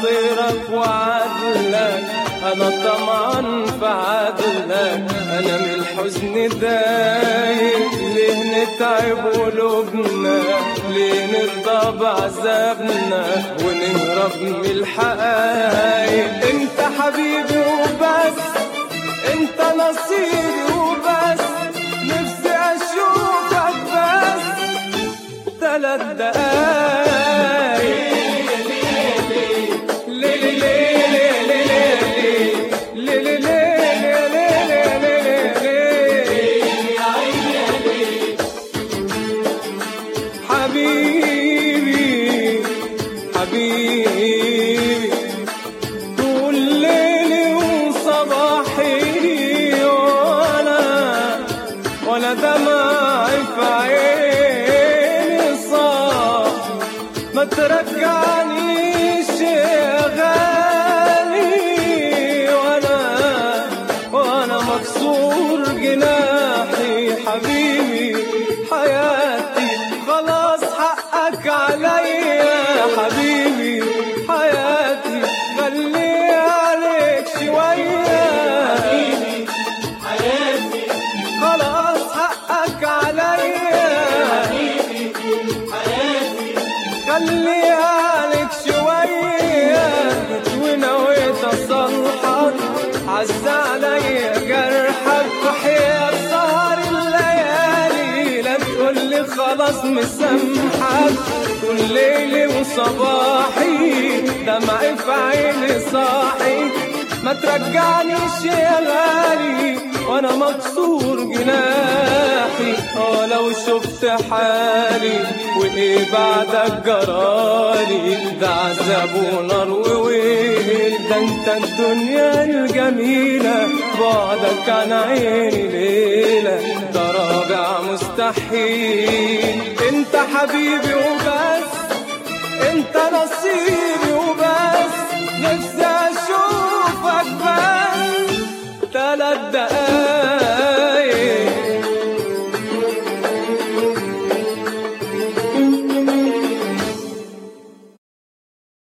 خيرك وعدلك انا طمعان في عدلك انا من الحزن دايق ليه نتعب قلوبنا ليه نرضى بعذابنا ونهرب من الحقايق انت حبيبي وبس انت نصيبي وبس نفسي اشوفك بس ثلاث دقايق ليلي ليلي ليلي ليلي ليلي حبيبي حبيبي طول ليلي وصباحي وانا وانا دمعي في عيني صار ما ترجعنيش يا غالي وانا وانا مكسور جناحي حبيبي حياتي خلاص حقك عليا حبيبي حياتي خلي عليك شوية خلاص حقك عليا خلي عليك شوية ونويت أصلحك عز عليا جرحك وحياة سهر الليالي لا تقولي خلاص مسامحك كل ليلي وصباحي دمعي في عيني صاحي ما ترجعنيش يا غالي وانا مكسور جناحي اه لو شفت حالي وايه بعدك جرالي ده عذاب ونار وويل ده انت الدنيا الجميلة بعدك عن عيني ليلة ده رابع مستحيل انت حبيبي وبس انت نصيبي وبس نفسي